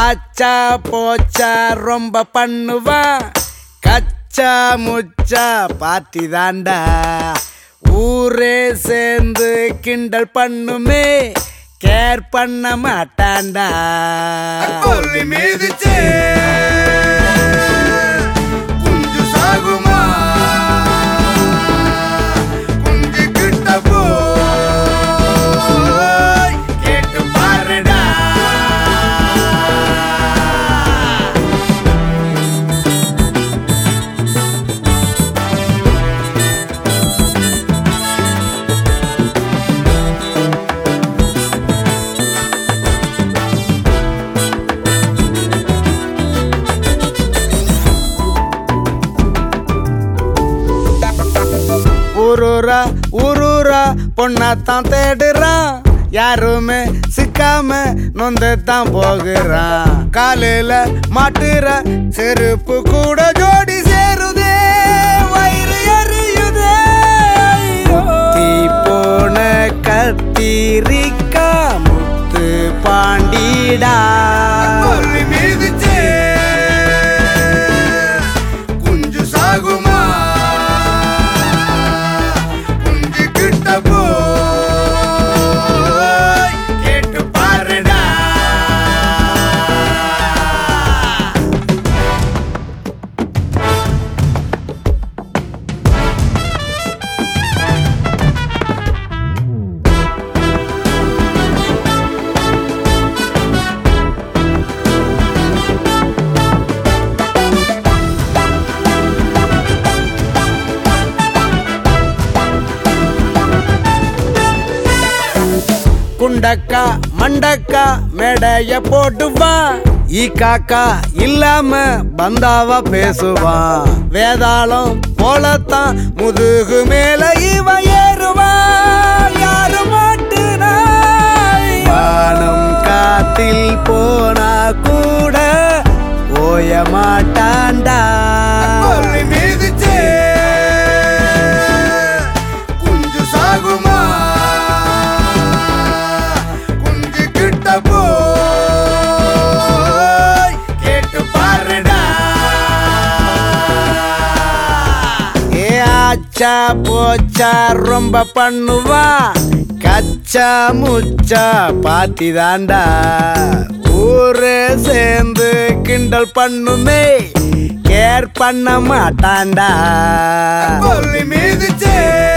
ஆச்சா போச்சா ரொம்ப பண்ணுவான் கச்சா முச்சா பார்ட்டி தாண்டா ஊரே சேர்ந்து கிண்டல் பண்ணுமே கேர் பண்ண மாட்டான்டா கொல்லி மீதிச்சே குஞ்சு சாகுமா குஞ்சு கிட்ட போய் கேட்டு பாருடா ஊரூரா ஊரூரா பொண்ணாத்தான் தேடுறான் யாருமே சிக்காம நொந்து தான் போகிறான் காலையில மாட்டுற செருப்பு கூட ஜோடி சேருதே வயிறு எரியுதே ஐயோ. தீ போன கத்திரிக்கா முத்து பாண்டிடா கொல்லி மீதிச்சே குஞ்சு சாகுமா குஞ்சு கிட்ட போய் கேட்டு பாருடா குண்டக்கா மண்டக்கா மேடைய போட்டுவான் ஈ காக்கா இல்லாம பந்தாவா பேசுவான் வேதாளம் போலத்தான் முதுகு மேல இவன் ஏறுவான் யாரு மாட்டுனா வானம் காத்தில் போனா கூட ஓய மாட்டான்டா கொல்லி மீதிச்சே குஞ்சு சாகுமா குஞ்சு கிட்ட போய் கேட்டு பாருடா ஏ ஆச்சா போச்சா ரொம்ப பண்ணுவா கச்சா முச்சா பாத்தி தாண்டா ஊரே சேர்ந்து கிண்டல் பண்ணுமே கேர் பண்ண மாட்டான்டா கொல்லி மீதிச்சே